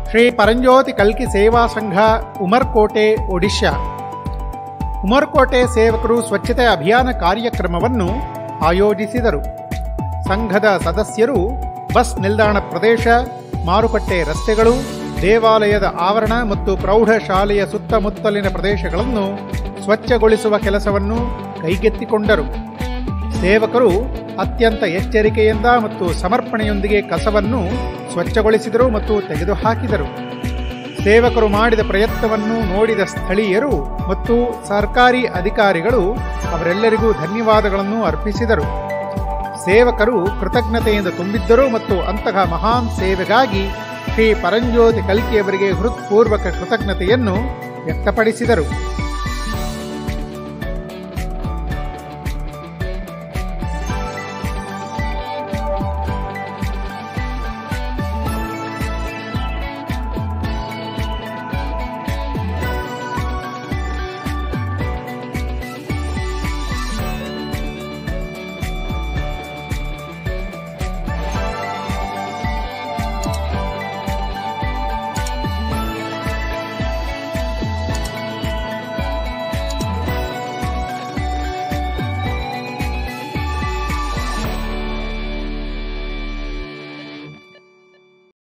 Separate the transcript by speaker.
Speaker 1: ಶ್ರೀ ಪರಂಜ್ಯೋತಿ ಕಲ್ಕಿ ಸೇವಾ ಸಂಘ ಉಮರ್ಕೋಟೆ ಒಡಿಶಾ ಉಮರ್ಕೋಟೆ ಸೇವಕರು ಸ್ವಚ್ಛತೆ ಅಭಿಯಾನ ಕಾರ್ಯಕ್ರಮವನ್ನು ಆಯೋಜಿಸಿದರು ಸಂಘದ ಸದಸ್ಯರು ಬಸ್ ನಿಲ್ದಾಣ ಪ್ರದೇಶ ಮಾರುಕಟ್ಟೆ ರಸ್ತೆಗಳು ದೇವಾಲಯದ ಆವರಣ ಮತ್ತು ಪ್ರೌಢಶಾಲೆಯ ಸುತ್ತಮುತ್ತಲಿನ ಪ್ರದೇಶಗಳನ್ನು ಸ್ವಚ್ಛಗೊಳಿಸುವ ಕೆಲಸವನ್ನು ಕೈಗೆತ್ತಿಕೊಂಡರು ಸೇವಕರು ಅತ್ಯಂತ ಎಚ್ಚರಿಕೆಯಿಂದ ಮತ್ತು ಸಮರ್ಪಣೆಯೊಂದಿಗೆ ಕಸವನ್ನು ಸ್ವಚ್ಛಗೊಳಿಸಿದರು ಮತ್ತು ತೆಗೆದುಹಾಕಿದರು ಸೇವಕರು ಮಾಡಿದ ಪ್ರಯತ್ನವನ್ನು ನೋಡಿದ ಸ್ಥಳೀಯರು ಮತ್ತು ಸರ್ಕಾರಿ ಅಧಿಕಾರಿಗಳು ಅವರೆಲ್ಲರಿಗೂ ಧನ್ಯವಾದಗಳನ್ನು ಅರ್ಪಿಸಿದರು ಸೇವಕರು ಕೃತಜ್ಞತೆಯಿಂದ ತುಂಬಿದ್ದರು ಮತ್ತು ಅಂತಹ ಮಹಾನ್ ಸೇವೆಗಾಗಿ ಶ್ರೀ ಪರಂಜ್ಯೋತಿ ಕಲ್ಕಿಯವರಿಗೆ ಹೃತ್ಪೂರ್ವಕ ಕೃತಜ್ಞತೆಯನ್ನು ವ್ಯಕ್ತಪಡಿಸಿದರು